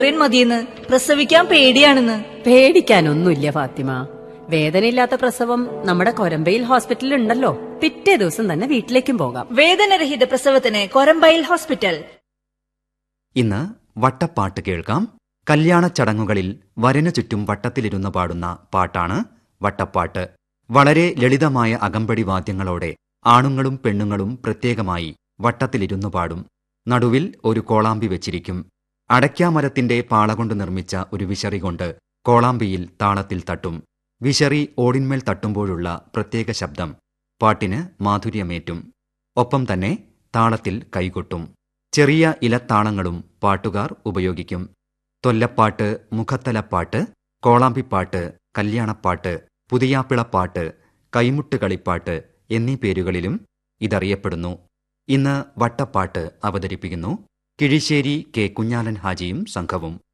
caesarean മതിയെന്ന് പ്രസവിക്കാൻ പേടിയാണെന്ന് പേടിക്കാനൊന്നുമില്ല ഫാത്തിമ വേദനയില്ലാത്ത പ്രസവം നമ്മുടെ കൊരമ്പയിൽ ഹോസ്പിറ്റലിൽ ഉണ്ടല്ലോ പിറ്റേ ദിവസം തന്നെ വീട്ടിലേക്കും പോകാം വേദനരഹിത പ്രസവത്തിന് കൊരമ്പയിൽ ഹോസ്പിറ്റൽ ഇന്ന് വട്ടപ്പാട്ട് കേൾക്കാം കല്യാണ ചടങ്ങുകളിൽ വരനു ചുറ്റും വട്ടത്തിലിരുന്ന് പാടുന്ന പാട്ടാണ് വട്ടപ്പാട്ട് വളരെ ലളിതമായ അകമ്പടി വാദ്യങ്ങളോടെ ആണുങ്ങളും പെണ്ണുങ്ങളും പ്രത്യേകമായി വട്ടത്തിലിരുന്നു പാടും നടുവിൽ ഒരു കോളാമ്പി വെച്ചിരിക്കും അടയ്ക്കാമരത്തിന്റെ പാള കൊണ്ട് നിർമ്മിച്ച ഒരു വിശറി കൊണ്ട് കോളാമ്പിയിൽ താളത്തിൽ തട്ടും വിശറി ഓടിന്മേൽ തട്ടുമ്പോഴുള്ള പ്രത്യേക ശബ്ദം പാട്ടിന് മാധുര്യമേറ്റും ഒപ്പം തന്നെ താളത്തിൽ കൈകൊട്ടും ചെറിയ ഇലത്താളങ്ങളും പാട്ടുകാർ ഉപയോഗിക്കും തൊല്ലപ്പാട്ട് മുഖത്തലപ്പാട്ട് കോളാമ്പിപ്പാട്ട് കല്യാണപ്പാട്ട് പുതിയാപ്പിളപ്പാട്ട് കൈമുട്ട് കളിപ്പാട്ട് എന്നീ പേരുകളിലും ഇതറിയപ്പെടുന്നു ഇന്ന് വട്ടപ്പാട്ട് അവതരിപ്പിക്കുന്നു കിഴിശ്ശേരി കെ കുഞ്ഞാലൻ ഹാജിയും സംഘവും